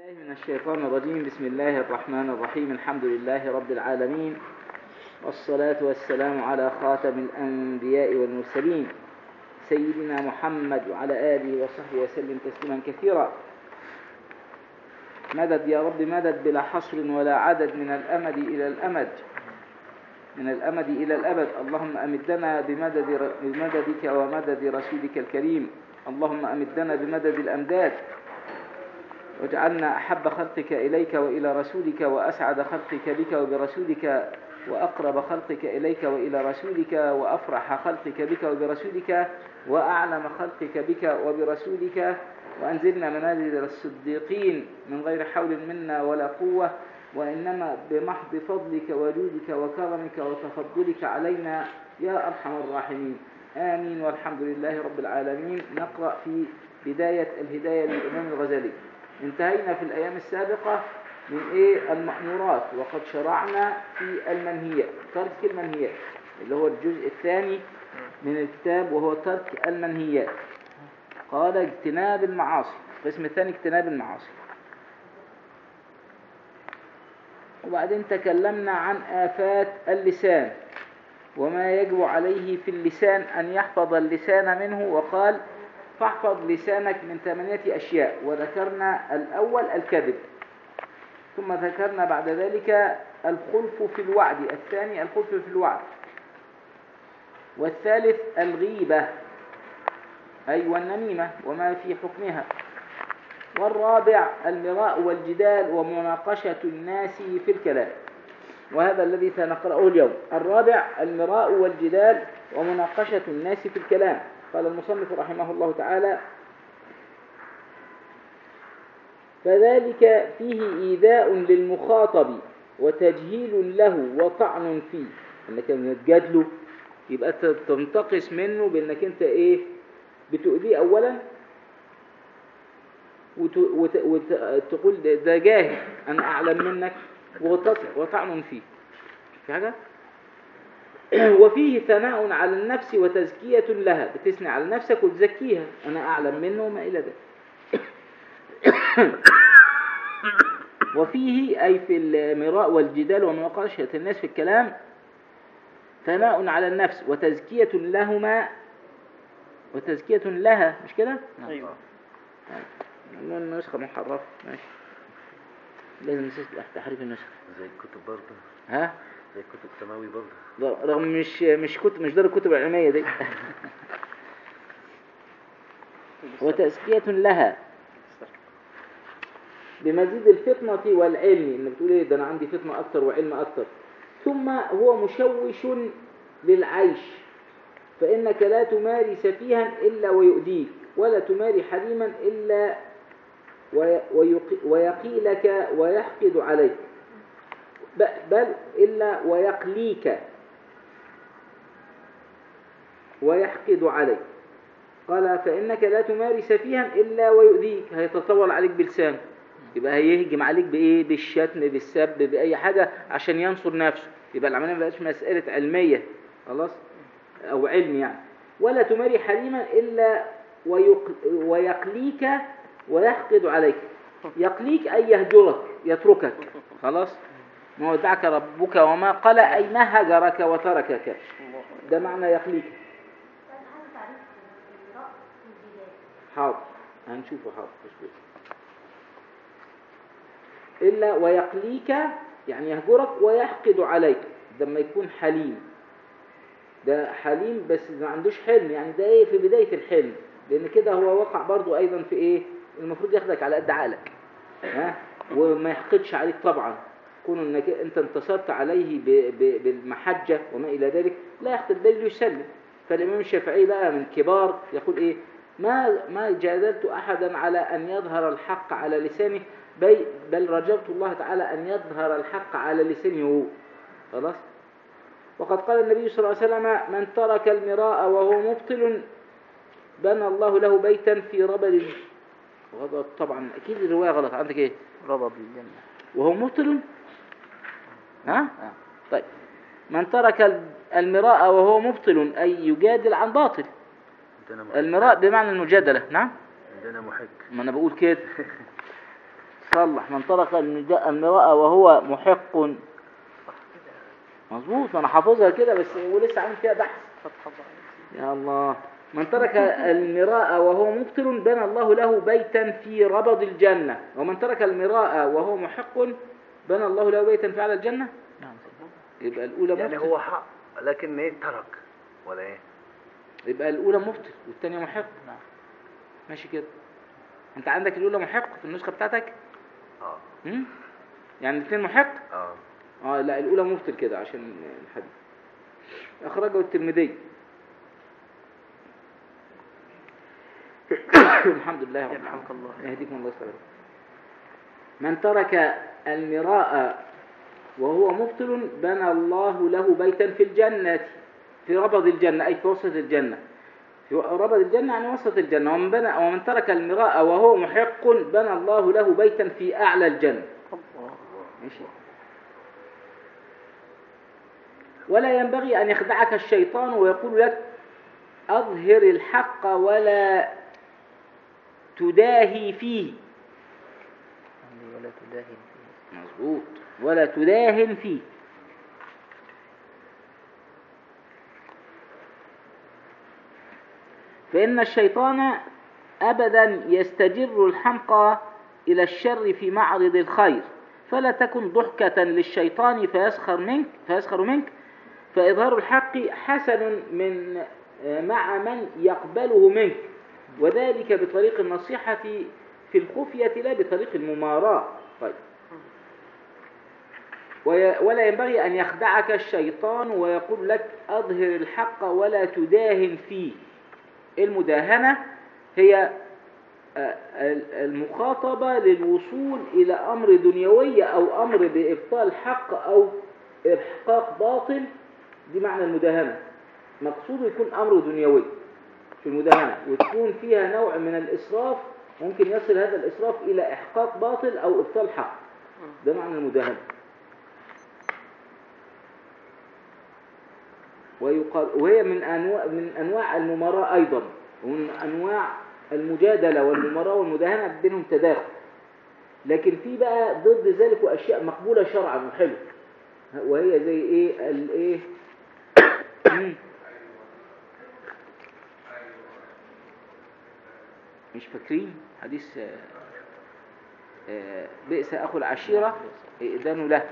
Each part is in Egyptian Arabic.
الله من الشيطان الرجيم بسم الله الرحمن الرحيم الحمد لله رب العالمين والصلاة والسلام على خاتم الأنبياء والمرسلين سيدنا محمد وعلى آله وصحبه وسلم تسليما كثيرا مدد يا رب مدد بلا حصر ولا عدد من الأمد إلى الأمد من الأمد إلى الأبد اللهم أمدنا بمدد بمددك ومدد رسولك الكريم اللهم أمدنا بمدد الأمداد واجعلنا أحب خلقك إليك وإلى رسولك وأسعد خلقك بك وبرسولك وأقرب خلقك إليك وإلى رسولك وأفرح خلقك بك وبرسولك وأعلم خلقك بك وبرسولك وأنزلنا منازل الصديقين من غير حول منا ولا قوة وإنما بمحض فضلك وجودك وكرمك وتفضلك علينا يا أرحم الراحمين آمين والحمد لله رب العالمين نقرأ في بداية الهداية للإمام الغزالي انتهينا في الأيام السابقة من إيه المأمورات وقد شرعنا في المنهيات ترك المنهيات اللي هو الجزء الثاني من الكتاب وهو ترك المنهيات قال اجتناب المعاصي القسم الثاني اجتناب المعاصي وبعدين تكلمنا عن آفات اللسان وما يجب عليه في اللسان أن يحفظ اللسان منه وقال فاحفظ لسانك من ثمانية أشياء وذكرنا الأول الكذب ثم ذكرنا بعد ذلك الخلف في الوعد الثاني الخلف في الوعد والثالث الغيبة أي والنميمة وما في حكمها والرابع المراء والجدال ومناقشة الناس في الكلام وهذا الذي سنقرأه اليوم الرابع المراء والجدال ومناقشة الناس في الكلام قال المصنف رحمه الله تعالى فذلك فيه إيذاء للمخاطب وتجهيل له وطعن فيه انك لما تجادله يبقى تنتقص منه بانك انت ايه بتؤذيه اولا وتقول ده جاهل انا اعلم منك وطعن فيه في حاجه وفيه ثناء على النفس وتزكية لها بتثني على نفسك وتزكيها أنا أعلم منه وما إلى ذلك وفيه أي في المراء والجدال ومناقشة الناس في الكلام ثناء على النفس وتزكية لهما وتزكية لها مش كده؟ أيوة النسخة محرفة ماشي لازم تحريف النسخة زي الكتب برضه ها؟ زي الكتب السماوي برضه رغم مش مش كتب مش دار الكتب العلمية دي وتزكية لها بمزيد الفطنة والعلم انك بتقول ايه ده انا عندي فطنة اكتر وعلم اكتر ثم هو مشوش للعيش فانك لا تماري سفيها الا ويؤذيك ولا تماري حليما الا ويقيلك ويحقد عليك بل إلا ويقليك ويحقد عليك قال فإنك لا تماري سفيها إلا ويؤذيك هيتطول عليك بلسانه يبقى هيهجم عليك بإيه بالشتم بالسب بأي حاجة عشان ينصر نفسه يبقى العملية ما بقاش مسألة علمية خلاص أو علم يعني ولا تماري حليما إلا ويق... ويقليك ويحقد عليك يقليك أي يهجرك يتركك خلاص ما ودعك ربك وما قال أي ما هجرك وتركك ده معنى يقليك حاضر هنشوفه حاضر تشبه. إلا ويقليك يعني يهجرك ويحقد عليك لما يكون حليم ده حليم بس ما عندوش حلم يعني ده ايه في بداية الحلم لأن كده هو وقع برضو أيضا في ايه المفروض ياخدك على قد عقلك ها وما يحقدش عليك طبعا كون انك انت انتصرت عليه بالمحجة وما الى ذلك لا يحقد بل يسلم فالامام الشافعي بقى من كبار يقول ايه ما ما جادلت احدا على ان يظهر الحق على لسانه بل, بل رجوت الله تعالى ان يظهر الحق على لسانه هو خلاص وقد قال النبي صلى الله عليه وسلم من ترك المراء وهو مبطل بنى الله له بيتا في ربل غضب طبعا اكيد الروايه غلط عندك ايه ربب الجنة وهو مبطل ها طيب من ترك المراء وهو مبطل أي يجادل عن باطل عندنا محك المراء بمعنى المجادلة نعم عندنا محك ما أنا بقول كده صلح من ترك النداء المراءة وهو محق مظبوط ما انا حافظها كده بس ولسه عامل فيها بحث فتح الله يا الله من ترك المراء وهو مبطل بنى الله له بيتا في ربض الجنة ومن ترك المراء وهو محق بنى الله له بيتا في أعلى الجنة نعم سيدي. يبقى الأولى يعني مبطل هو حق لكن ايه ترك ولا ايه يبقى الأولى مبطل والثانية محق نعم ماشي كده أنت عندك الأولى محق في النسخة بتاعتك اه هم؟ يعني الاثنين محق اه اه لا الأولى مبطل كده عشان الحديث أخرجه الترمذي الحمد لله رب العالمين يرحمك الله يهديكم الله سبحانه من ترك المراء وهو مبطل بنى الله له بيتا في الجنة في ربض الجنة أي في وسط الجنة في ربض الجنة يعني وسط الجنة ومن, بنى ومن ترك المراء وهو محق بنى الله له بيتا في أعلى الجنة الله ماشي ولا ينبغي أن يخدعك الشيطان ويقول لك أظهر الحق ولا تداهي فيه عندي ولا تداهن فيه مظبوط ولا تداهن فيه فإن الشيطان أبدا يستجر الحمقى إلى الشر في معرض الخير فلا تكن ضحكة للشيطان فيسخر منك فيسخر منك فإظهار الحق حسن من مع من يقبله منك وذلك بطريق النصيحة في الخفية لا بطريق المماراة طيب وي- ولا ينبغي أن يخدعك الشيطان ويقول لك أظهر الحق ولا تداهن فيه المداهنة هي آه، ال- المخاطبة للوصول إلى أمر دنيوي أو أمر بإبطال حق أو إحقاق باطل دي معنى المداهنة مقصوده يكون أمر دنيوي في المداهنة وتكون فيها نوع من الإسراف ممكن يصل هذا الإسراف إلى إحقاق باطل أو إبطال حق ده معنى المداهنة ويقال وهي من أنواع من أنواع المماراة أيضا ومن أنواع المجادلة والمماراة والمداهنة بينهم تداخل لكن في بقى ضد ذلك وأشياء مقبولة شرعا وحلو وهي زي إيه الإيه مم. مش فاكرين حديث آه، آه، بئس أخو العشيرة إئذان له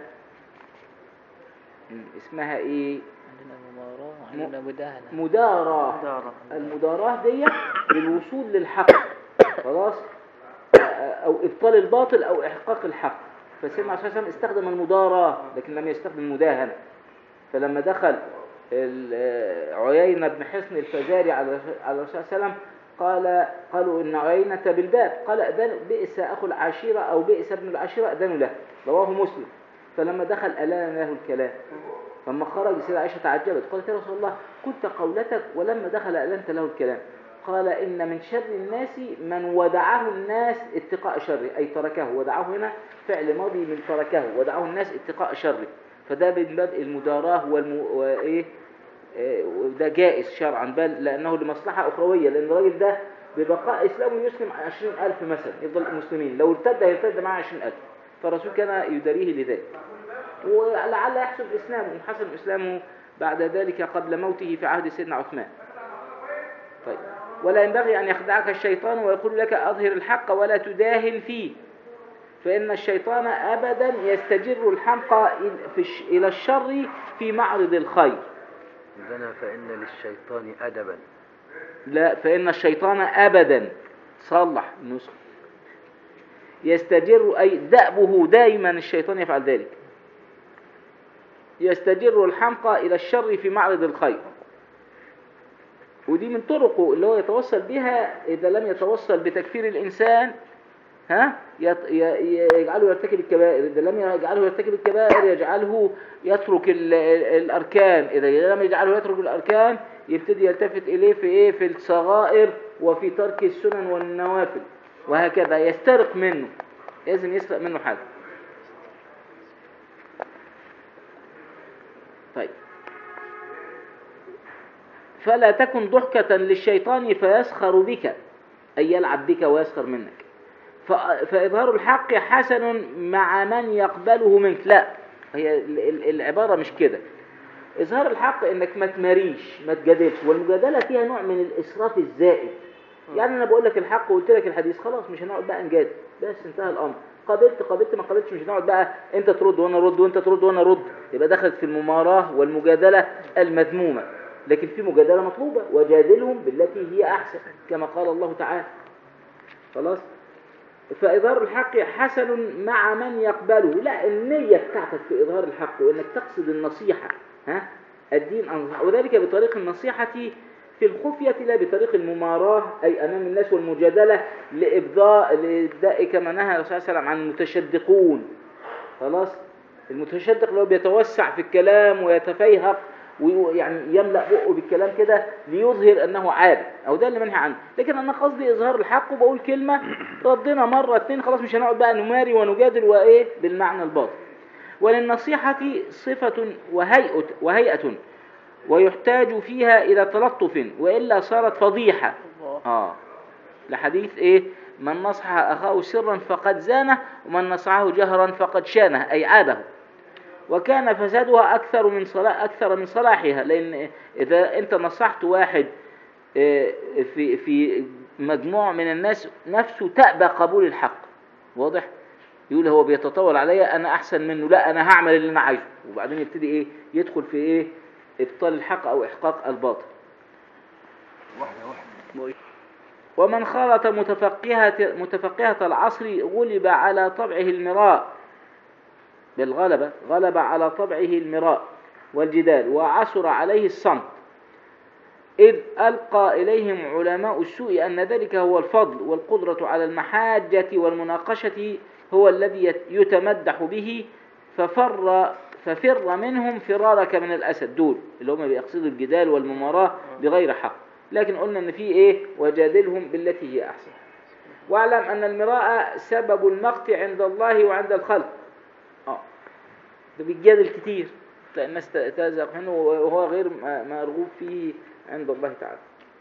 مم، اسمها إيه عندنا مماراة وعندنا مداهنة مداراة مدارة المداراة دي للوصول للحق خلاص أو إبطال الباطل أو إحقاق الحق فسيدنا عليه الصلاة والسلام استخدم المداراة لكن لم يستخدم المداهنة فلما دخل ال- عيينة بن حصن الفزاري على على الرسول صلى الله عليه وسلم قال قالوا إن عيينة بالباب قال أذن بئس أخو العشيرة أو بئس ابن العشيرة أذن له رواه مسلم فلما دخل ألان له الكلام لما خرج السيدة عائشة تعجبت قالت يا رسول الله قلت قولتك ولما دخل ألنت له الكلام قال إن من شر الناس من ودعه الناس اتقاء شره أي تركه ودعه هنا فعل ماضي من تركه ودعه الناس اتقاء شره فده من باب المداراة والم... وإيه آه، وده جائز شرعا بل لأنه لمصلحة أخروية لأن الراجل ده ببقاء إسلامه يسلم عشرين ألف مثلا يفضل مسلمين لو ارتد هيرتد معاه عشرين ألف فالرسول كان يداريه لذلك ولعل يحسن إسلامه حسن إسلامه بعد ذلك قبل موته في عهد سيدنا عثمان طيب ولا ينبغي أن يخدعك الشيطان ويقول لك أظهر الحق ولا تداهن فيه فإن الشيطان أبدا يستجر الحمقى إل- في الش- إلى الشر في معرض الخير إذن فإن للشيطان أدبا لا فإن الشيطان أبدا صلح النسخة يستجر أي دأبه دائما الشيطان يفعل ذلك يستجر الحمقى إلى الشر في معرض الخير ودي من طرقه اللي هو يتوصل بها إذا لم يتوصل بتكفير الإنسان ها يط- ي- يجعله يرتكب الكبائر إذا لم يجعله يرتكب الكبائر يجعله يترك ال- ال- الأركان إذا لم يجعله يترك الأركان يبتدي يلتفت إليه في إيه في الصغائر وفي ترك السنن والنوافل وهكذا يسترق منه لازم يسرق منه حاجة طيب فلا تكن ضحكة للشيطان فيسخر بك أي يلعب بك ويسخر منك ف- فإظهار الحق حسن مع من يقبله منك لا هي ال- ال- العبارة مش كده إظهار الحق إنك ما تماريش ما تجادلش والمجادلة فيها نوع من الإسراف الزائد يعني أنا بقول لك الحق وقلت لك الحديث خلاص مش هنقعد بقى نجادل بس انتهى الأمر قابلت قابلت ما قابلتش مش هنقعد بقى أنت ترد وأنا أرد وأنت ترد وأنا أرد يبقى دخلت في المماراة والمجادلة المذمومة لكن في مجادلة مطلوبة وجادلهم بالتي هي أحسن كما قال الله تعالى خلاص فإظهار الحق حسن مع من يقبله لا النية بتاعتك في إظهار الحق وإنك تقصد النصيحة ها الدين أنصح وذلك بطريق النصيحة في الخفية لا بطريق المماراة أي أمام الناس والمجادلة لإبضاء لإبداء كما نهى الرسول صلى الله عليه وسلم عن المتشدقون خلاص المتشدق اللي هو بيتوسع في الكلام ويتفيهق ويعني يملأ بقه بالكلام كده ليظهر أنه عالم أو ده اللي منهي عنه لكن أنا قصدي إظهار الحق وبقول كلمة ردنا مرة اتنين خلاص مش هنقعد بقى نماري ونجادل وإيه بالمعنى الباطل وللنصيحة صفة وهيئة, وهيئة ويحتاج فيها إلى تلطف وإلا صارت فضيحة الله آه لحديث إيه من نصح أخاه سرا فقد زانه ومن نصحه جهرا فقد شانه أي عابه وكان فسادها أكثر من صلاح أكثر من صلاحها لأن إذا أنت نصحت واحد آه، في في مجموعة من الناس نفسه تأبى قبول الحق واضح يقول هو بيتطاول عليا أنا أحسن منه لا أنا هعمل اللي أنا عايزه وبعدين يبتدي إيه يدخل في إيه إبطال الحق أو إحقاق الباطل واحدة واحدة ومن خالط متفقهة, متفقهة العصر غلب على طبعه المراء بالغلبة غلب على طبعه المراء والجدال وعسر عليه الصمت إذ ألقى إليهم علماء السوء أن ذلك هو الفضل والقدرة على المحاجة والمناقشة هو الذي يت- يتمدح به ففر ففر منهم فرارك من الأسد دول اللي هم بيقصدوا الجدال والمماراة بغير حق لكن قلنا ان في ايه وجادلهم بالتي هي احسن واعلم ان المراء سبب المقت عند الله وعند الخلق اه ده بيتجادل كتير تلاقي الناس ت- تزهق منه وهو غير م- مرغوب فيه عند الله تعالى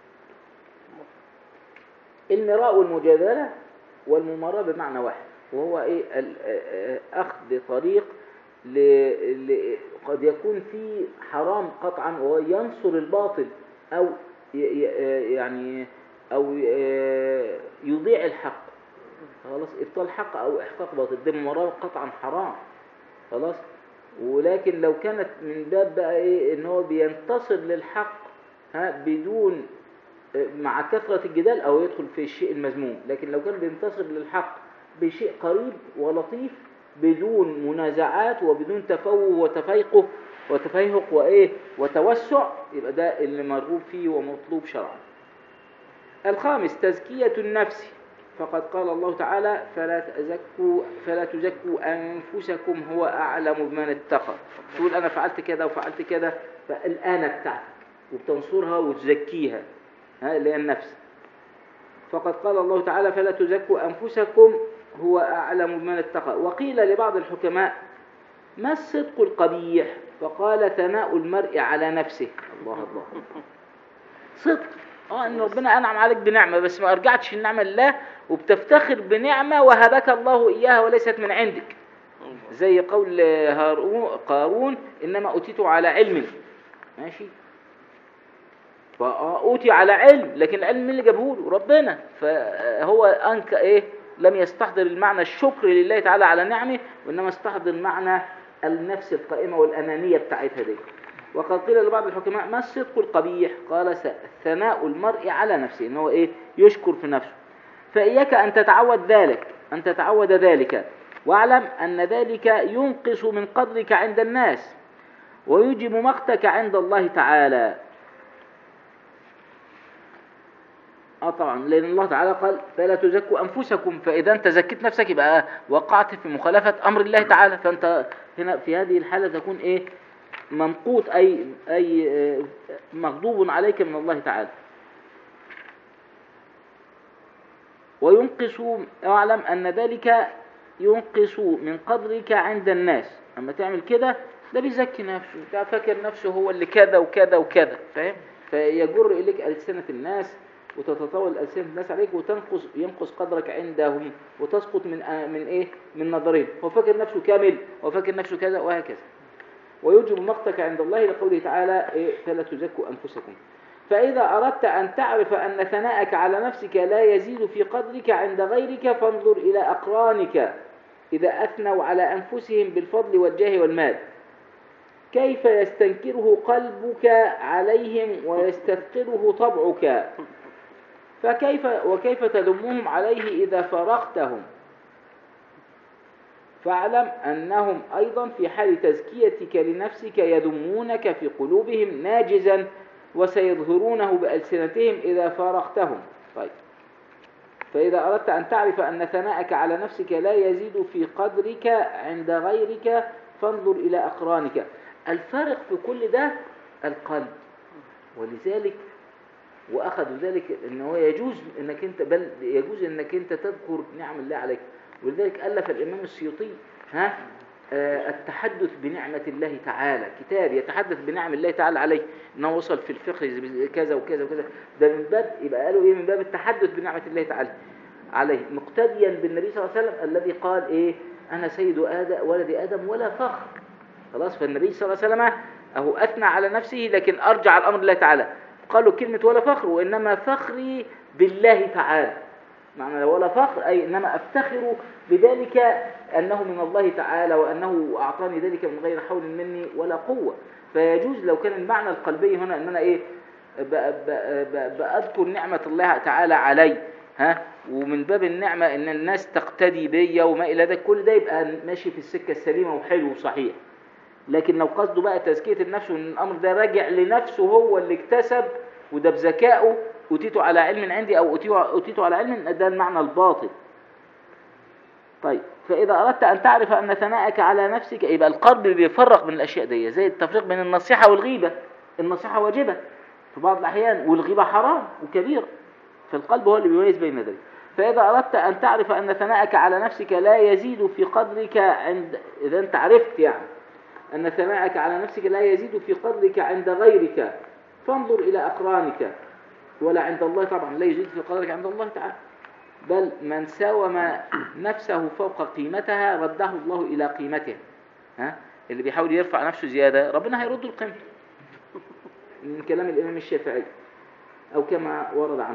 المراء والمجادلة والمماراة بمعنى واحد وهو ايه ال- آه، آه، اخذ طريق ل... ل... قد يكون فيه حرام قطعا وهو ينصر الباطل او ي... ي- يعني او ي- يضيع الحق خلاص ابطال حق او احقاق باطل ده مماراة قطعا حرام خلاص ولكن لو كانت من باب بقى ايه ان هو بينتصر للحق ها بدون مع كثرة الجدال أو يدخل في الشيء المذموم لكن لو كان بينتصر للحق بشيء قريب ولطيف بدون منازعات وبدون تفوه وتفيقه وتفيهق وإيه وتوسع يبقى ده اللي مرغوب فيه ومطلوب شرعا الخامس تزكية النفس فقد قال الله تعالى فلا تزكوا فلا تزكوا أنفسكم هو أعلم بمن اتقى تقول أنا فعلت كذا وفعلت كذا فالآن بتاعتك وبتنصرها وتزكيها ها اللي هي النفس فقد قال الله تعالى فلا تزكوا أنفسكم هو أعلم بمن اتقى وقيل لبعض الحكماء ما الصدق القبيح فقال ثناء المرء على نفسه الله الله صدق اه ان ربنا انعم عليك بنعمه بس ما ارجعتش النعمه لله وبتفتخر بنعمه وهبك الله اياها وليست من عندك زي قول هارون قارون انما اوتيته على علم ماشي فأوتي على علم لكن العلم مين اللي جابه له ربنا فهو أنك إيه لم يستحضر المعنى الشكر لله تعالى على نعمه وإنما استحضر معنى النفس القائمة والأنانية بتاعتها دي وقد قيل لبعض الحكماء ما الصدق القبيح قال س- ثناء المرء على نفسه إن هو إيه يشكر في نفسه فإياك أن تتعود ذلك أن تتعود ذلك واعلم أن ذلك ينقص من قدرك عند الناس ويوجب مقتك عند الله تعالى اه طبعا لان الله تعالى قال فلا تزكوا انفسكم فاذا انت زكيت نفسك يبقى وقعت في مخالفه امر الله تعالى فانت هنا في هذه الحاله تكون ايه ممقوت اي اي آه، مغضوب عليك من الله تعالى وينقص اعلم ان ذلك ينقص من قدرك عند الناس اما تعمل كده ده بيزكي نفسه ده فاكر نفسه هو اللي كذا وكذا وكذا فاهم فيجر اليك السنه الناس وتتطاول ألسنة الناس عليك وتنقص ينقص قدرك عندهم وتسقط من آه من إيه من نظرهم هو فاكر نفسه كامل هو فاكر نفسه كذا وهكذا ويوجب مقتك عند الله لقوله تعالى إيه فلا تزكوا أنفسكم فإذا أردت أن تعرف أن ثناءك على نفسك لا يزيد في قدرك عند غيرك فانظر إلى أقرانك إذا أثنوا على أنفسهم بالفضل والجاه والمال كيف يستنكره قلبك عليهم ويستثقله طبعك فكيف وكيف تذمهم عليه إذا فرغتهم فاعلم أنهم أيضا في حال تزكيتك لنفسك يذمونك في قلوبهم ناجزا وسيظهرونه بألسنتهم إذا فارقتهم طيب فإذا أردت أن تعرف أن ثناءك على نفسك لا يزيد في قدرك عند غيرك فانظر إلى أقرانك الفارق في كل ده القلب ولذلك وأخذوا ذلك أنه يجوز أنك أنت بل يجوز أنك أنت تذكر نعم الله عليك ولذلك ألف الإمام السيوطي ها آه، التحدث بنعمة الله تعالى كتاب يتحدث بنعم الله تعالى عليه انه وصل في الفقه كذا وكذا وكذا ده من باب يبقى قالوا ايه من باب التحدث بنعمة الله تعالى عليه مقتديا بالنبي صلى الله عليه وسلم الذي قال ايه انا سيد آدم ولد ادم ولا فخر خلاص فالنبي صلى الله عليه وسلم اهو اثنى على نفسه لكن ارجع الامر الله تعالى قالوا كلمة ولا فخر وانما فخري بالله تعالى معنى ولا فخر أي إنما أفتخر بذلك أنه من الله تعالى وأنه أعطاني ذلك من غير حول مني ولا قوة فيجوز لو كان المعنى القلبي هنا أن أنا إيه ب- ب- ب- بأذكر نعمة الله تعالى علي ها ومن باب النعمة إن الناس تقتدي بيا وما إلى ذلك كل ده يبقى ماشي في السكة السليمة وحلو وصحيح لكن لو قصده بقى تزكية النفس وإن الأمر ده راجع لنفسه هو اللي اكتسب وده بذكائه أتيته على علم عندي أو أتيته أتيته على علم ده المعنى الباطل طيب فإذا أردت أن تعرف أن ثناءك على نفسك يبقى القلب بيفرق بين الأشياء دي زي التفريق بين النصيحة والغيبة النصيحة واجبة في بعض الأحيان والغيبة حرام وكبيرة فالقلب هو اللي بيميز بين ذلك فإذا أردت أن تعرف أن ثناءك على نفسك لا يزيد في قدرك عند إذا أنت عرفت يعني أن ثناءك على نفسك لا يزيد في قدرك عند غيرك فانظر إلى أقرانك ولا عند الله طبعا لا يزيد في قدرك عند الله تعالى بل من ساوم نفسه فوق قيمتها رده الله إلى قيمتها ها اللي بيحاول يرفع نفسه زيادة ربنا هيرد القيمة من كلام الإمام الشافعي أو كما ورد عنه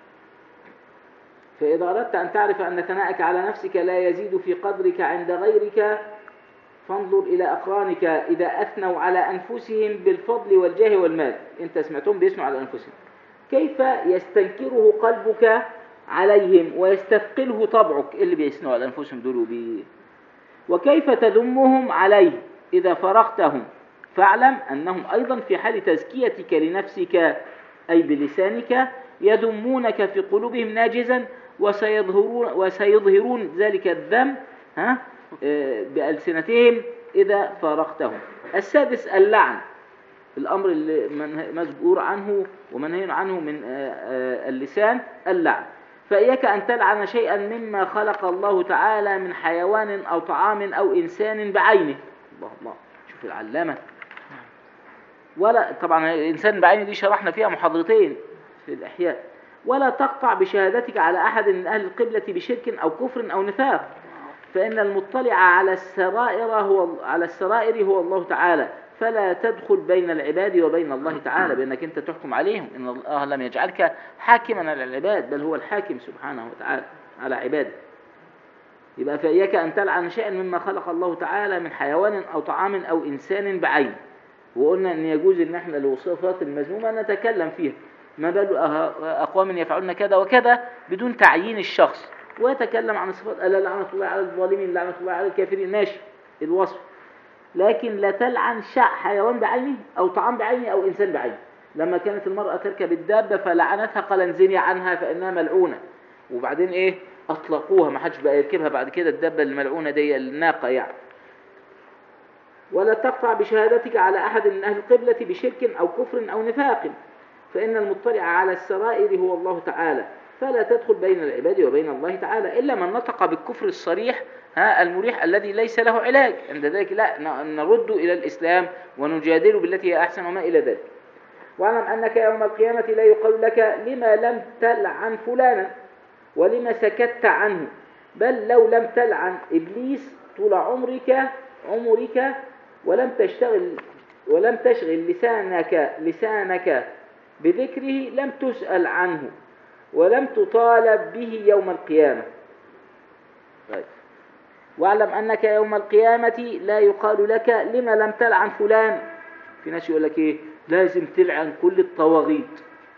فإذا أردت أن تعرف أن ثناءك على نفسك لا يزيد في قدرك عند غيرك فانظر إلى أقرانك إذا أثنوا على أنفسهم بالفضل والجاه والمال أنت سمعتهم بيثنوا على أنفسهم كيف يستنكره قلبك عليهم ويستثقله طبعك إيه اللي بيثنوا على أنفسهم دول وبي... وكيف تذمهم عليه إذا فرغتهم فاعلم أنهم أيضا في حال تزكيتك لنفسك أي بلسانك يذمونك في قلوبهم ناجزا وسيظهرون, وسيظهرون ذلك الذم ها آه، بألسنتهم إذا فارقتهم السادس اللعن الأمر اللي من- مذكور عنه ومنهي عنه من آه، آه، اللسان اللعن فإياك أن تلعن شيئا مما خلق الله تعالى من حيوان أو طعام أو إنسان بعينه الله الله شوف العلامة ولا طبعا الإنسان بعينه دي شرحنا فيها محاضرتين في الإحياء ولا تقطع بشهادتك على أحد من أهل القبلة بشرك أو كفر أو نفاق فإن المطلع على السرائر هو على السرائر هو الله تعالى فلا تدخل بين العباد وبين الله تعالى بأنك أنت تحكم عليهم إن الله لم يجعلك حاكما على العباد بل هو الحاكم سبحانه وتعالى على عباده يبقى فإياك أن تلعن شيئا مما خلق الله تعالى من حيوان أو طعام أو إنسان بعين وقلنا أن يجوز أن احنا الوصفات المذمومة نتكلم فيها ما بال أه- أقوام يفعلون كذا وكذا بدون تعيين الشخص ويتكلم عن الصفات ألا لعنة الله على الظالمين لعنة الله على الكافرين ماشي الوصف لكن لا تلعن شع حيوان بعينه أو طعام بعينه أو إنسان بعينه لما كانت المرأة تركب الدابة فلعنتها قال انزني عنها فإنها ملعونة وبعدين إيه أطلقوها ما حدش بقى يركبها بعد كده الدابة الملعونة دي الناقة يعني ولا تقطع بشهادتك على أحد من أهل القبلة بشرك أو كفر أو نفاق فإن المطلع على السرائر هو الله تعالى فلا تدخل بين العباد وبين الله تعالى إلا من نطق بالكفر الصريح ها المريح الذي ليس له علاج عند ذلك لا ن- نرد إلى الإسلام ونجادل بالتي هي أحسن وما إلى ذلك واعلم أنك يوم القيامة لا يقال لك لما لم تلعن فلانا ولما سكت عنه بل لو لم تلعن إبليس طول عمرك عمرك ولم تشتغل ولم تشغل لسانك لسانك بذكره لم تسأل عنه ولم تطالب به يوم القيامة طيب. واعلم أنك يوم القيامة لا يقال لك لما لم تلعن فلان في ناس يقول لك إيه لازم تلعن كل الطواغيت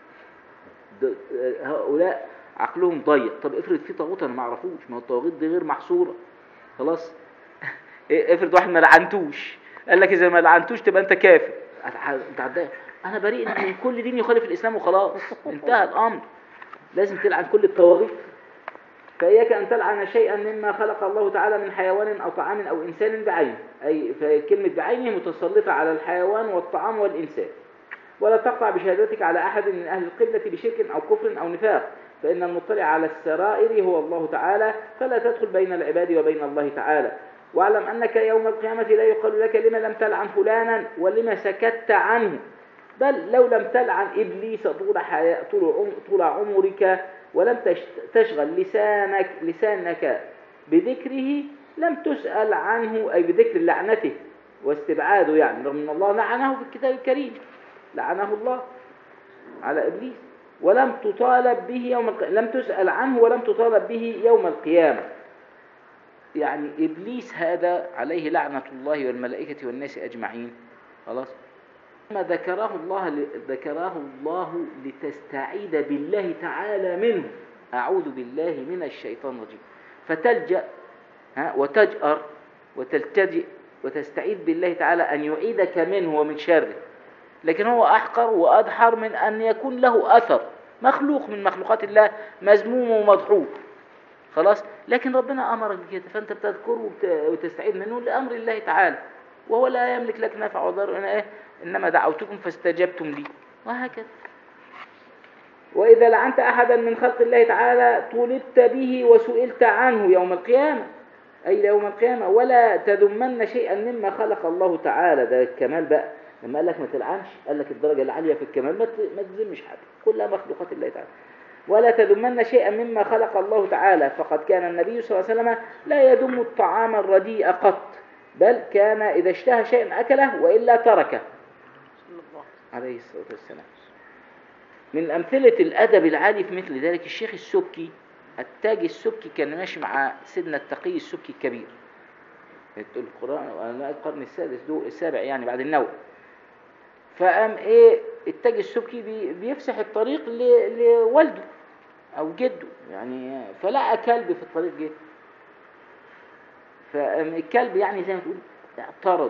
د- هؤلاء عقلهم ضيق طب افرض في طاغوت انا ما اعرفوش ما هو الطواغيت دي غير محصوره خلاص إيه، افرض واحد ما لعنتوش قال لك اذا ما لعنتوش تبقى انت كافر هت- انت هتضايق انا بريء من كل دين يخالف الاسلام وخلاص انتهى الامر لازم تلعن كل الطواغيت فإياك أن تلعن شيئا مما خلق الله تعالى من حيوان أو طعام أو إنسان بعينه أي فكلمة بعينه متسلطة على الحيوان والطعام والإنسان ولا تقطع بشهادتك على أحد من أهل القبلة بشرك أو كفر أو نفاق فإن المطلع على السرائر هو الله تعالى فلا تدخل بين العباد وبين الله تعالى واعلم أنك يوم القيامة لا يقال لك لما لم تلعن فلانا ولما سكت عنه بل لو لم تلعن إبليس طول, حياة طول, عم طول عمرك ولم تشت- تشغل لسانك, لسانك بذكره لم تسأل عنه أي بذكر لعنته واستبعاده يعني رغم أن الله لعنه في الكتاب الكريم لعنه الله على إبليس ولم تطالب به يوم القيامة لم تسأل عنه ولم تطالب به يوم القيامة يعني إبليس هذا عليه لعنة الله والملائكة والناس أجمعين خلاص ما ذكره الله ذكره الله لتستعيد بالله تعالى منه أعوذ بالله من الشيطان الرجيم فتلجأ ها وتجأر وتلتجئ وتستعيد بالله تعالى أن يعيدك منه ومن شره لكن هو أحقر وأدحر من أن يكون له أثر مخلوق من مخلوقات الله مذموم ومضحوك خلاص لكن ربنا أمرك بكده فأنت بتذكره وبت- وتستعيد منه لأمر الله تعالى وهو لا يملك لك نفع وضر أنا إيه إنما دعوتكم فاستجبتم لي وهكذا وإذا لعنت أحدا من خلق الله تعالى طلبت به وسئلت عنه يوم القيامة أي يوم القيامة ولا تذمن شيئا مما خلق الله تعالى ده الكمال بقى لما قال لك ما تلعنش قال لك الدرجة العالية في الكمال ما ت- ما تذمش حاجة كلها مخلوقات الله تعالى ولا تذمن شيئا مما خلق الله تعالى فقد كان النبي صلى الله عليه وسلم لا يذم الطعام الرديء قط بل كان إذا اشتهى شيئا أكله وإلا تركه صلى الله عليه الصلاة والسلام من أمثلة الأدب العالي في مثل ذلك الشيخ السبكي التاج السبكي كان ماشي مع سيدنا التقي السبكي الكبير القرآن أنا القرن السادس دو السابع يعني بعد النووي فقام ايه التاج السبكي بي بيفسح الطريق ل- لوالده او جده يعني فلقى كلب في الطريق جه فقام الكلب يعني زي ما تقول اعترض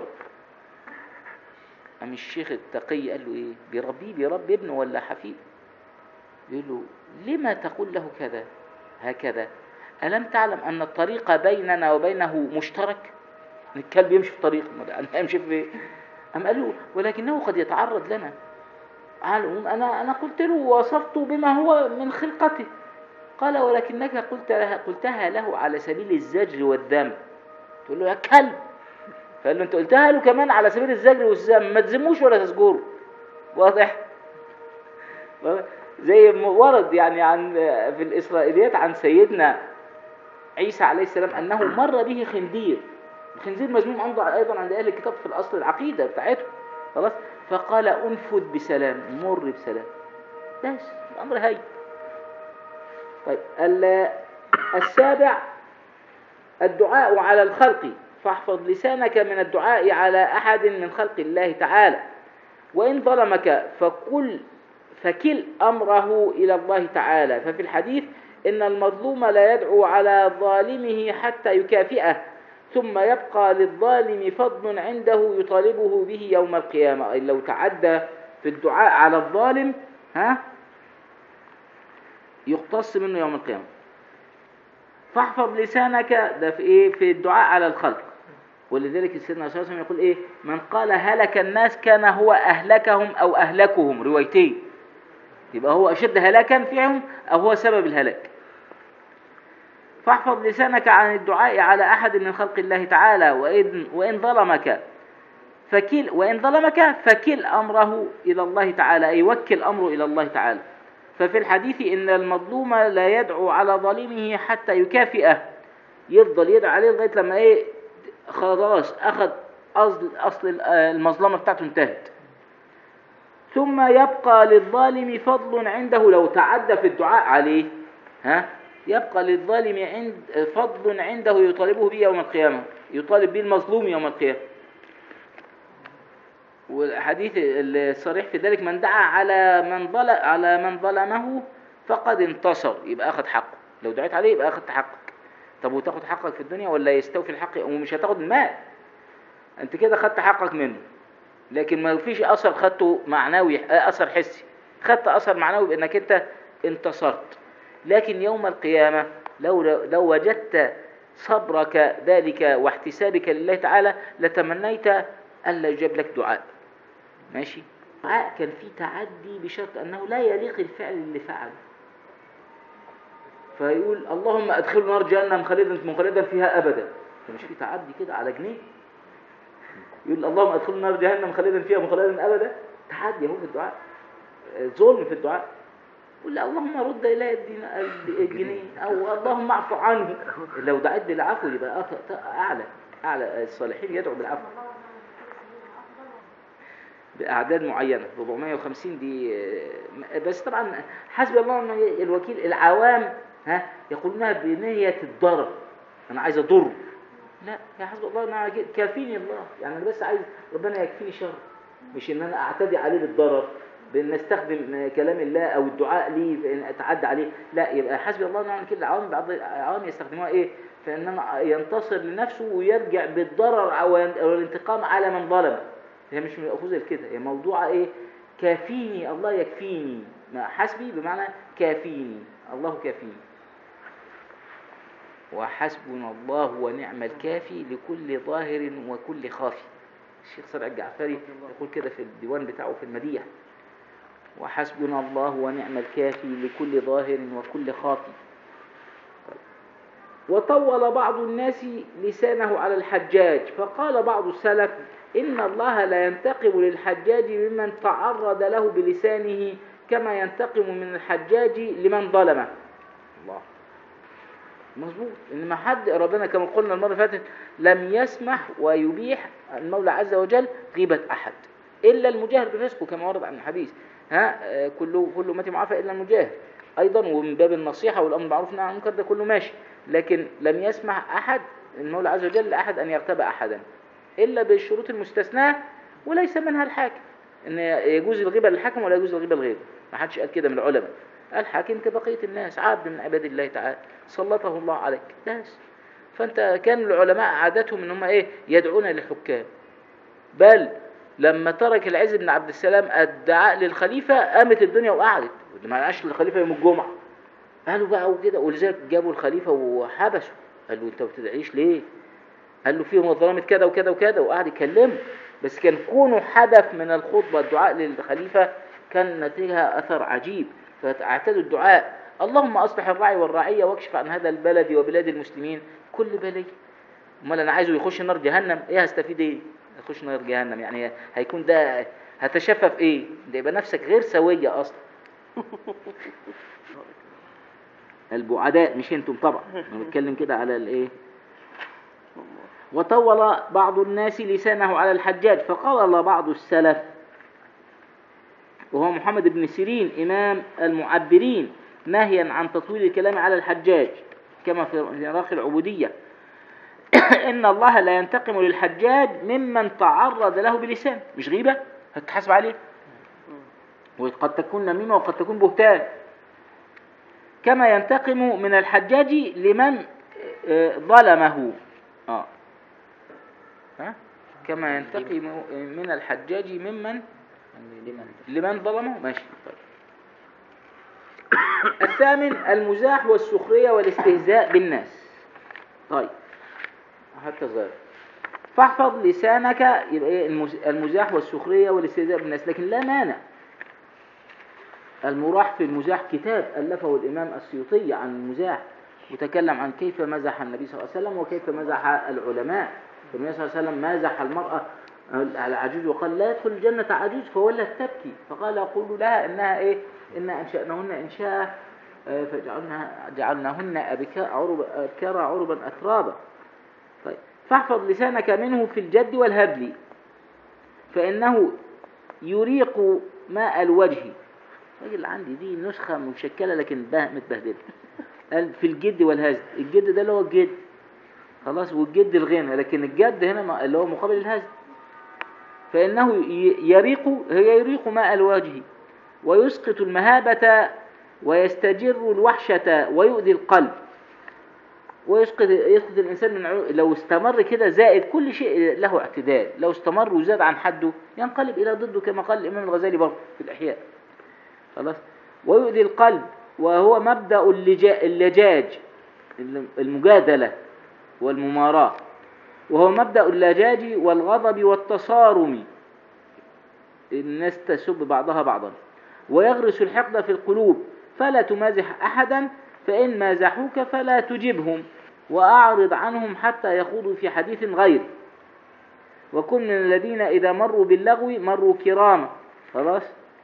قام الشيخ التقي قال له ايه بيربيه بيربي ابنه ولا حفيده يقول له لما تقول له كذا هكذا ألم تعلم أن الطريق بيننا وبينه مشترك الكلب يمشي في طريق ما أنا يمشي في أم قال له ولكنه قد يتعرض لنا قال أنا أنا قلت له وصفته بما هو من خلقته قال ولكنك قلت لها قلتها له على سبيل الزجر والذم تقول له يا كلب فقال له انت قلتها له كمان على سبيل الزجر والذم ما تذموش ولا تزجره واضح زي ما ورد يعني عن في الإسرائيليات عن سيدنا عيسى عليه السلام أنه مر به خنزير الخنزير مذموم عنده أيضا عند أهل الكتاب في الأصل العقيدة بتاعته خلاص فقال أنفذ بسلام مر بسلام بس الأمر هاي طيب ال- السابع الدعاء على الخلق فاحفظ لسانك من الدعاء على أحد من خلق الله تعالى وإن ظلمك فقل فكل أمره إلى الله تعالى ففي الحديث إن المظلوم لا يدعو على ظالمه حتى يكافئه ثم يبقى للظالم فضل عنده يطالبه به يوم القيامة أي لو تعدى في الدعاء على الظالم ها يقتص منه يوم القيامة فاحفظ لسانك ده في ايه في الدعاء على الخلق ولذلك سيدنا صلى الله عليه وسلم يقول ايه من قال هلك الناس كان هو اهلكهم او اهلكهم روايتين يبقى هو اشد هلاكا فيهم او هو سبب الهلاك فاحفظ لسانك عن الدعاء على احد من خلق الله تعالى وان وان ظلمك فكل وإن ظلمك فكل أمره إلى الله تعالى أي وكل أمره إلى الله تعالى ففي الحديث إن المظلوم لا يدعو على ظالمه حتى يكافئه يفضل يدعو عليه لغاية لما إيه خلاص أخذ أصل أصل المظلمة بتاعته انتهت ثم يبقى للظالم فضل عنده لو تعدى في الدعاء عليه ها يبقى للظالم عند فضل عنده يطالبه به يوم القيامة يطالب به المظلوم يوم القيامة والحديث الصريح في ذلك من دعا على من ظلم على من ظلمه فقد انتصر يبقى اخذ حقه لو دعيت عليه يبقى اخذ حقك طب وتاخد حقك في الدنيا ولا يستوفي الحق ومش هتاخد المال انت كده خدت حقك منه لكن ما فيش اثر خدته معنوي آه، اثر حسي خدت اثر معنوي بانك انت انتصرت لكن يوم القيامة لو لو وجدت صبرك ذلك واحتسابك لله تعالى لتمنيت ألا يجاب لك دعاء ماشي دعاء كان فيه تعدي بشرط أنه لا يليق الفعل اللي فعله فيقول اللهم أدخل نار جهنم خالدا مخلدا فيها أبدا فمش في تعدي كده على جنيه يقول اللهم أدخل نار جهنم خالدا فيها مخلدا أبدا تعدي اهو في الدعاء آه، ظلم في الدعاء قل اللهم رد إلي الدين الجنيه أو اللهم اعف عنه لو دعيت بالعفو يبقى أف- أعلى أعلى الصالحين يدعو بالعفو بأعداد معينة 450 دي آه، بس طبعا حسبي الله ونعم الوكيل العوام ها يقولونها بنية الضرر أنا عايز أضر لا يا حسبي الله ونعم الوكيل كافيني الله يعني أنا بس عايز ربنا يكفيني شر مش إن أنا أعتدي عليه بالضرر بأن أستخدم كلام الله أو الدعاء لي في أن أتعدى عليه لا يبقى حسبي الله ونعم الوكيل العوام بعض العوام يستخدموها إيه في أن أنا ينتصر لنفسه ويرجع بالضرر أو أو الانتقام على من ظلم هي مش مأخوذة كده هي موضوعة ايه كافيني الله يكفيني ما حسبي بمعنى كافيني الله كافيني وحسبنا الله ونعم الكافي لكل ظاهر وكل خافي الشيخ صالح الجعفري يقول كده في الديوان بتاعه في المديح وحسبنا الله ونعم الكافي لكل ظاهر وكل خافي وطول بعض الناس لسانه على الحجاج فقال بعض السلف إن الله لا ينتقم للحجاج ممن تعرض له بلسانه كما ينتقم من الحجاج لمن ظلمه الله مظبوط إن ما حد ربنا كما قلنا المرة اللي فاتت لم يسمح ويبيح المولى عز وجل غيبة أحد إلا المجاهر بفسقه كما ورد عن الحديث ها آه، كل كل أمتي معافى إلا المجاهر أيضا ومن باب النصيحة والأمر بالمعروف والنهي عن المنكر ده كله ماشي لكن لم يسمح أحد المولى عز وجل لأحد أن يغتاب أحدا إلا بالشروط المستثناة وليس منها الحاكم إن يجوز الغيبة للحاكم ولا يجوز الغيبة للغيره ما حدش قال كده من العلماء الحاكم كبقية الناس عبد من عباد الله تعالى سلطه الله عليك بس فأنت كان العلماء عادتهم إن هم إيه يدعون للحكام بل لما ترك العز بن عبد السلام الدعاء للخليفة قامت الدنيا وقعدت ما عاش للخليفة يوم الجمعة قالوا بقى وكده ولذلك جابوا الخليفة وحبسوا قال له انت ما بتدعيش ليه قال له فيهم ظلمت كذا وكذا وكذا وقعد يكلمه بس كان كونه حدث من الخطبة الدعاء للخليفة كان نتيجها أثر عجيب فاعتادوا الدعاء اللهم أصلح الراعي والرعية واكشف عن هذا البلد وبلاد المسلمين كل بلي امال انا عايزه يخش نار جهنم ايه هستفيد ايه يخش نار جهنم يعني هيكون ده هتشفف ايه ده يبقى نفسك غير سوية اصلا البعداء مش انتم طبعا انا بتكلم كده على الايه وطول بعض الناس لسانه على الحجاج فقال بعض السلف وهو محمد بن سيرين إمام المعبرين ناهيا عن تطويل الكلام على الحجاج كما في راخي العبودية إن الله لا ينتقم للحجاج ممن تعرض له بلسان مش غيبة هتحاسب عليه وقد تكون نميمة وقد تكون بهتان كما ينتقم من الحجاج لمن آه، ظلمه آه. ها؟ كما ينتقم من الحجاج ممن يعني لمن لمن ظلمه ماشي طيب. الثامن المزاح والسخرية والاستهزاء بالناس طيب حتى ظاهر فاحفظ لسانك يبقى إيه المز- المزاح والسخرية والاستهزاء بالناس لكن لا مانع المراح في المزاح كتاب ألفه الإمام السيوطي عن المزاح وتكلم عن كيف مزح النبي صلى الله عليه وسلم وكيف مزح العلماء فالنبي صلى الله عليه وسلم مازح المرأة العجوز وقال لا يدخل الجنة عجوز فولت تبكي فقال أقول لها إنها إيه إن أنشأنهن إنشاء آه، فجعلنا جعلناهن أبكاء عرب أبكارا عربا أترابا طيب فاحفظ لسانك منه في الجد والهبل فإنه يريق ماء الوجه الراجل عندي دي نسخة مشكلة لكن به- متبهدلة قال في الجد والهزل الجد ده اللي هو الجد خلاص والجد الغنى لكن الجد هنا ما- اللي هو مقابل الهزل فإنه ي- يريق هي يريق ماء الوجه ويسقط المهابة ويستجر الوحشة ويؤذي القلب ويسقط يسقط الإنسان من عو... لو استمر كده زائد كل شيء له اعتدال لو استمر وزاد عن حده ينقلب إلى ضده كما قال الإمام الغزالي برضه في الإحياء خلاص ويؤذي القلب وهو مبدأ اللجا... اللجاج المجادلة والمماراة وهو مبدأ اللجاج والغضب والتصارم الناس تسب بعضها بعضا ويغرس الحقد في القلوب فلا تمازح أحدا فإن مازحوك فلا تجبهم وأعرض عنهم حتى يخوضوا في حديث غير وكن من الذين إذا مروا باللغو مروا كراما خلاص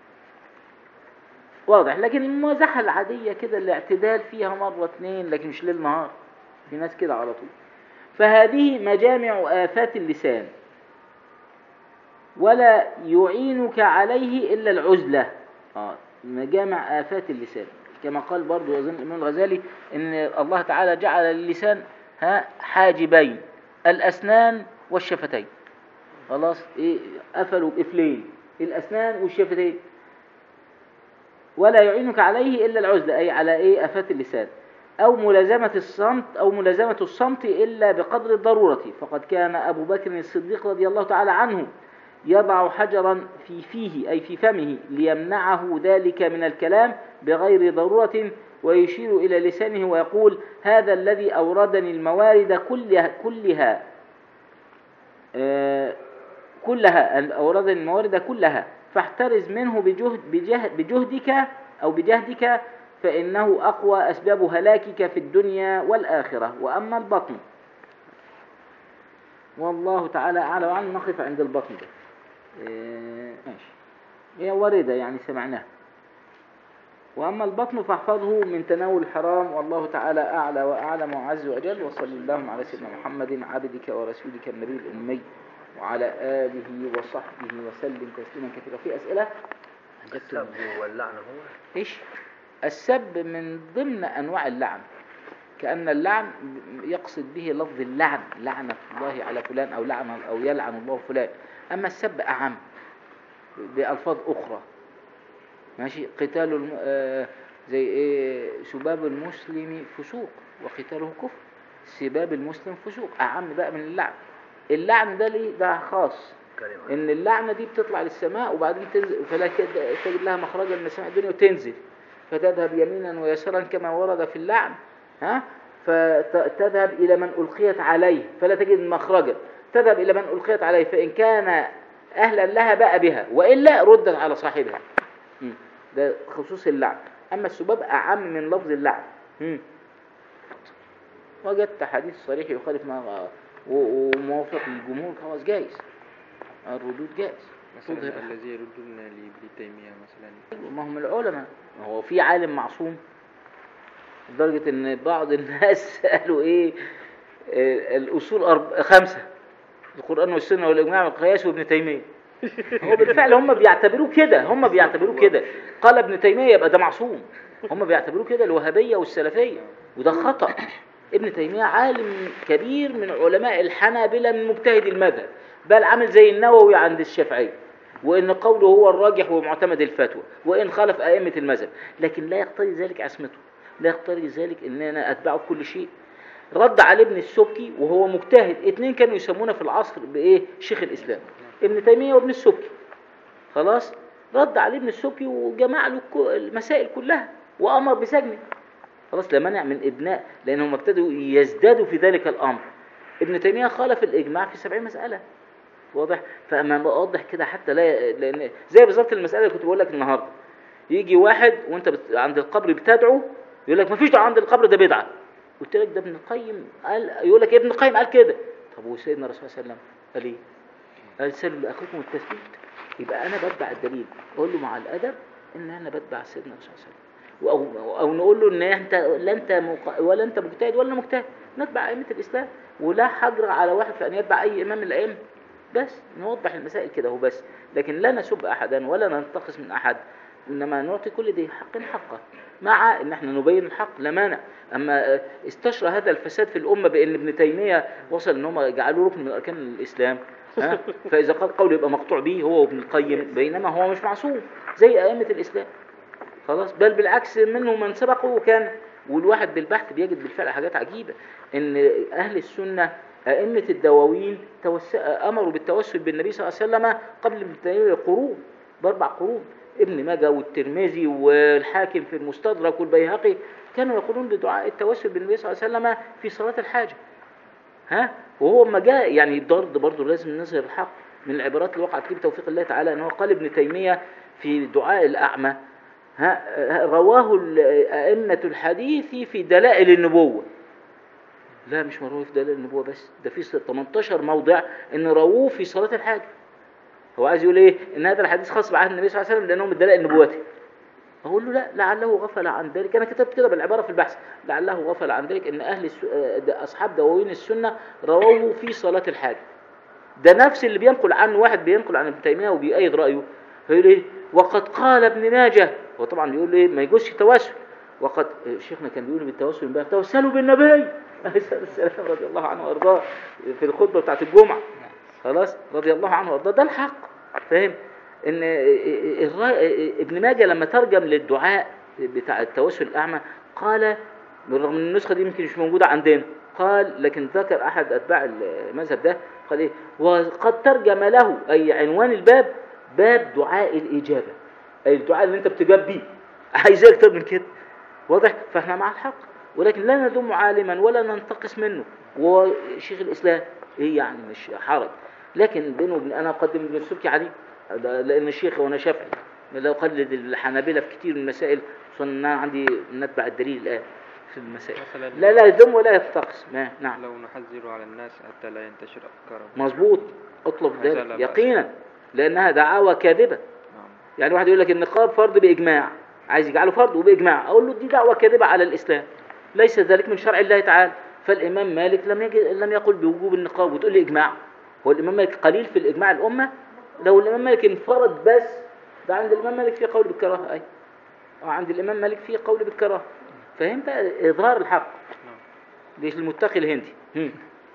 واضح لكن الممازحة العادية كده الاعتدال فيها مرة اتنين لكن مش ليل نهار في ناس كده على طول فهذه مجامع آفات اللسان ولا يعينك عليه إلا العزلة آه مجامع آفات اللسان كما قال برضو أظن الإمام الغزالي إن الله تعالى جعل اللسان ها حاجبين الأسنان والشفتين خلاص إيه قفلوا بقفلين الأسنان والشفتين ولا يعينك عليه إلا العزلة أي على إيه آفات اللسان أو ملازمة الصمت أو ملازمة الصمت إلا بقدر الضرورة فقد كان أبو بكر الصديق رضي الله تعالى عنه يضع حجرا في فيه أي في فمه ليمنعه ذلك من الكلام بغير ضرورة ويشير إلى لسانه ويقول هذا الذي أوردني الموارد كلها, كلها آه كلها أوردني الموارد كلها فاحترز منه بجهد بجهد بجهدك أو بجهدك فإنه أقوى أسباب هلاكك في الدنيا والآخرة وأما البطن والله تعالى أعلى وأعلم نقف عند البطن ده إيه ماشي هي واردة يعني سمعناها وأما البطن فاحفظه من تناول الحرام والله تعالى أعلى وأعلم وعز وأجل وصلى اللهم على سيدنا محمد عبدك ورسولك النبي الأمي وعلى آله وصحبه وسلم تسليما كثيرا في أسئلة السب واللعن هو إيش السب من ضمن أنواع اللعن كأن اللعن يقصد به لفظ اللعن لعنة الله على فلان أو لعن أو يلعن الله فلان أما السب أعم بألفاظ أخرى ماشي قتال الم... آه زي إيه سباب المسلم فسوق وقتاله كفر سباب المسلم فسوق أعم بقى من اللعن اللعن ده ليه ده خاص كلمة ان اللعنه دي بتطلع للسماء وبعدين تنزل فلا كد- تجد لها مخرجا من السماء الدنيا وتنزل فتذهب يمينا ويسارا كما ورد في اللعن ها فتذهب الى من القيت عليه فلا تجد مخرجا تذهب الى من القيت عليه فان كان اهلا لها بقى بها والا ردت على صاحبها مم. ده خصوص اللعن اما السباب اعم من لفظ اللعن مم. وجدت حديث صريح يخالف ما و- وموافق للجمهور خلاص جايز الردود جائز مثلا تظهر الذي يردون لابن تيمية مثلا ما هم العلماء ما هو في عالم معصوم لدرجة ان بعض الناس قالوا ايه آه، الاصول أرب... خمسة القرآن والسنة والاجماع والقياس وابن تيمية هو بالفعل هم بيعتبروه كده هم بيعتبروه كده قال ابن تيمية يبقى ده معصوم هم بيعتبروه كده الوهابية والسلفية وده خطأ ابن تيمية عالم كبير من علماء الحنابلة من مجتهد المذهب بل عامل زي النووي عند الشافعية وإن قوله هو الراجح ومعتمد الفتوى وإن خالف أئمة المذهب لكن لا يقتضي ذلك عصمته لا يقتضي ذلك إن أنا أتبعه في كل شيء رد على ابن السبكي وهو مجتهد اتنين كانوا يسمونه في العصر بإيه شيخ الإسلام ابن تيمية وابن السبكي خلاص رد عليه ابن السبكي وجمع له الكو- المسائل كلها وأمر بسجنه خلاص لا مانع من إبناء لأنهم ابتدوا يزدادوا في ذلك الأمر ابن تيمية خالف الإجماع في سبعين مسألة واضح فأما بوضح كده حتى لا لأن زي بالظبط المسألة اللي كنت بقول لك النهاردة يجي واحد وانت بت... عند القبر بتدعو يقول لك مفيش دعاء عند القبر ده بدعة قلت لك ده ابن القيم قال يقول لك ابن القيم قال كده طب وسيدنا الرسول صلى الله عليه وسلم قال ايه ارسلوا لاخوكم التثبيت يبقى انا بتبع الدليل اقول له مع الادب ان انا بتبع سيدنا الرسول صلى الله عليه وسلم او او نقول له ان انت لا انت مق- ولا انت مجتهد ولا مجتهد نتبع ائمه الاسلام ولا حجر على واحد في ان يتبع اي امام من الائمه بس نوضح المسائل كده هو بس لكن لا نسب احدا ولا ننتقص من احد انما نعطي كل ذي حق حقه مع ان احنا نبين الحق لا مانع اما آه، استشرى هذا الفساد في الامه بان ابن تيميه وصل ان هم جعلوه ركن من اركان الاسلام ها فاذا قال قول يبقى مقطوع به هو وابن القيم بينما هو مش معصوم زي ائمه الاسلام خلاص بل بالعكس منه من سبقه وكان والواحد بالبحث بيجد بالفعل حاجات عجيبة ان اهل السنة ائمة الدواوين توس... امروا بالتوسل بالنبي صلى الله عليه وسلم قبل ابن تيمية قرون باربع قرون ابن ماجه والترمذي والحاكم في المستدرك والبيهقي كانوا يقولون بدعاء التوسل بالنبي صلى الله عليه وسلم في صلاة الحاجة ها وهو ما جاء يعني برضه برضه لازم نظهر الحق من العبارات اللي وقعت فيه بتوفيق الله تعالى ان هو قال ابن تيميه في دعاء الاعمى ها ها- رواه ال- ائمه الحديث في دلائل النبوه لا مش مروي في دلائل النبوه بس ده في 18 موضع ان رووه في صلاه الحاجه هو عايز يقول ايه ان هذا الحديث خاص بعهد النبي صلى الله عليه وسلم لانه من دلائل نبوته اقول له لا لعله غفل عن ذلك انا كتبت كده بالعباره في البحث لعله غفل عن ذلك ان اهل الس... آه، ده اصحاب دواوين السنه رووه في صلاه الحاجه ده نفس اللي بينقل عنه واحد بينقل عن ابن تيميه وبيأيد رايه فيقول ايه وقد قال ابن ماجه هو طبعا بيقول ايه ما يجوزش التوسل وقد آه، شيخنا كان بيقول بالتوسل بقى توسلوا بالنبي عليه الصلاه والسلام رضي الله عنه وارضاه في الخطبه بتاعت الجمعه خلاص رضي الله عنه وارضاه ده الحق فاهم ان الرا- ابن ماجه لما ترجم للدعاء بتاع التوسل الاعمى قال بالرغم ان النسخه دي يمكن مش موجوده عندنا قال لكن ذكر احد اتباع المذهب ده قال ايه وقد ترجم له اي عنوان الباب باب دعاء الاجابه اي الدعاء اللي انت بتجاب بيه عايز إيه اكتر من كده واضح فاحنا مع الحق ولكن لا ندوم عالما ولا ننتقص منه وشيخ الاسلام ايه يعني مش حرج لكن بينه وبين انا اقدم ابن السبكي عليه ده لان الشيخ وانا شافعي لا اقلد الحنابلة في كتير من المسائل خصوصا ان انا عندي نتبع الدليل الان في المسائل مثلا لا لا يذم ولا ينتقص ما نعم لو نحذر على الناس حتى لا ينتشر أفكارهم مظبوط اطلب هذا لا ذلك بأس. يقينا لانها دعاوى كاذبه نعم يعني واحد يقول لك النقاب فرض باجماع عايز يجعله فرض وباجماع اقول له دي دعوه كاذبه على الاسلام ليس ذلك من شرع الله تعالى فالامام مالك لم يجي لم يقل بوجوب النقاب وتقول لي اجماع هو الامام مالك قليل في الاجماع الامه لو الامام مالك انفرد بس ده عند الامام مالك في قول بالكراهه اي اه عند الامام مالك في قول بالكراهه فهمت اظهار الحق نعم ليش المتقي الهندي هم.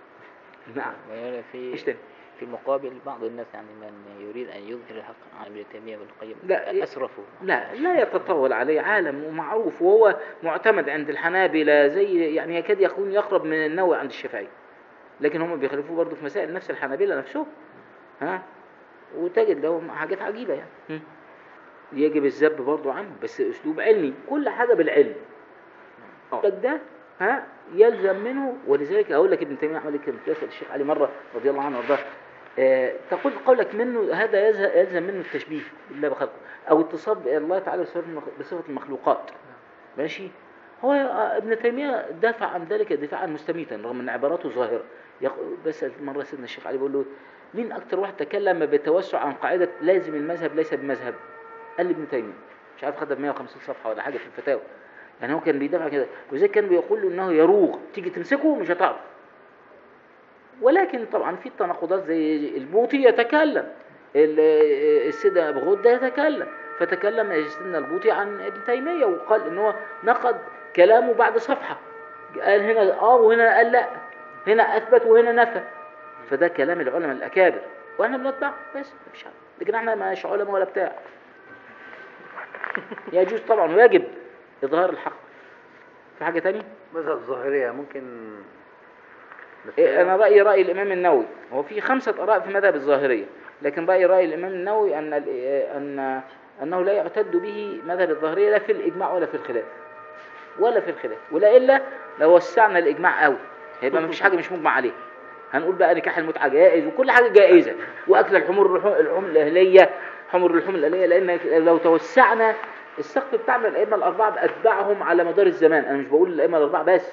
نعم وهنا في ايش تاني في المقابل بعض الناس يعني من يريد أن يظهر الحق عن ابن تيمية وابن القيم لا، أسرفوا لا لا يتطاول عليه عالم ومعروف وهو معتمد عند الحنابلة زي يعني يكاد يكون يقرب من النووي عند الشافعي لكن هم بيخالفوه برضه في مسائل نفس الحنابلة نفسهم ها وتجد لهم حاجات عجيبة يعني هم. يجب الذب برضه عنه بس اسلوب علمي كل حاجة بالعلم اه ده ها يلزم منه ولذلك اقول لك ابن تيميه عمل كده يسال الشيخ علي مره رضي الله عنه وارضاه آه، تقول قولك منه هذا يزه- يلزم منه التشبيه بالله بخلقه او اتصاب الله تعالى بصفة المخ- بصفه المخلوقات ماشي هو آه، ابن تيميه دافع عن ذلك دفاعا مستميتا رغم ان عباراته ظاهره يق- بسال مره سيدنا الشيخ علي بيقول له مين اكتر واحد تكلم بتوسع عن قاعده لازم المذهب ليس بمذهب قال لي ابن تيميه مش عارف خدها ب 150 صفحه ولا حاجه في الفتاوى يعني هو كان بيدافع كده وزي كان بيقول له انه يروغ تيجي تمسكه مش هتعرف ولكن طبعا في التناقضات زي البوطي يتكلم ال- السيدة أبو غدة يتكلم فتكلم سيدنا البوطي عن ابن تيمية وقال ان هو نقد كلامه بعد صفحة قال هنا اه وهنا قال لا هنا اثبت وهنا نفى فده كلام العلماء الاكابر واحنا بنتبع بس مفيش حاجه لكن احنا مش علماء ولا بتاع يجوز طبعا ويجب اظهار الحق في حاجه تانية مذهب الظاهرية ممكن إيه، انا رايي راي الامام النووي هو في خمسه اراء في مذهب الظاهريه لكن راي راي الامام النووي ان ال- ان انه لا يعتد به مذهب الظاهريه لا في الاجماع ولا في الخلاف ولا في الخلاف ولا الا لو وسعنا الاجماع قوي هيبقى ما فيش حاجه مش مجمع عليها هنقول بقى نكاح المتعه جائز وكل حاجه جائزه واكل الحمور اللحوم اللحوم الاهليه حمر اللحوم الاهليه لان لو توسعنا السقف بتاعنا الائمه الاربعه باتباعهم على مدار الزمان انا مش بقول الائمه الاربعه بس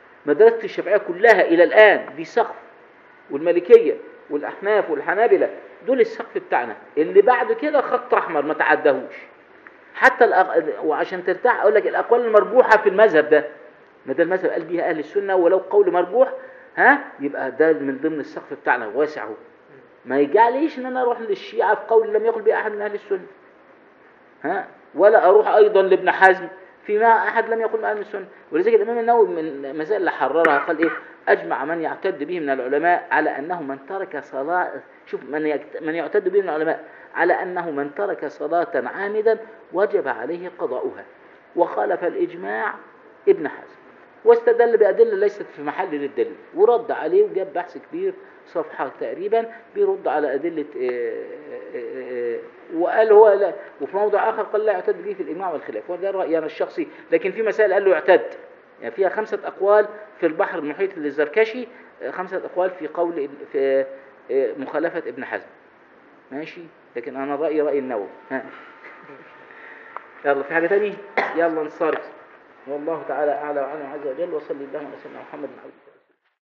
مدرسة الشافعية كلها إلى الآن دي سقف والمالكية والأحناف والحنابلة دول السقف بتاعنا اللي بعد كده خط احمر ما تعدهوش حتى الأق... وعشان ترتاح اقول لك الاقوال المرجوحه في المذهب ده ما ده المذهب قال بيها اهل السنه ولو قول مرجوح ها يبقى ده من ضمن السقف بتاعنا واسع اهو ما يجعليش ان انا اروح للشيعه في قول لم يقل به احد من اهل السنه ها ولا اروح ايضا لابن حزم فيما احد لم يقل من اهل السنه ولذلك الامام النووي من المسائل اللي حررها قال ايه اجمع من يعتد به من العلماء على انه من ترك صلاه شوف من يكت... من يعتد به من العلماء على انه من ترك صلاه عامدا وجب عليه قضاؤها وخالف الاجماع ابن حزم واستدل بأدلة ليست في محل للدليل ورد عليه وجاب بحث كبير صفحة تقريبا بيرد على أدلة آه، آه، آه، وقال هو لا وفي موضع آخر قال لا يعتد به في الإجماع والخلاف وده رأيي أنا الشخصي لكن في مسائل قال له يعتد يعني فيها خمسة أقوال في البحر المحيط للزركشي آه، خمسة أقوال في قول في آه، مخالفة ابن حزم ماشي لكن أنا رأيي رأي النووي ها. يلا في حاجة تانية يلا نصرف والله تعالى أعلى وأعلم عز وجل وصلي اللهم على سيدنا محمد عبده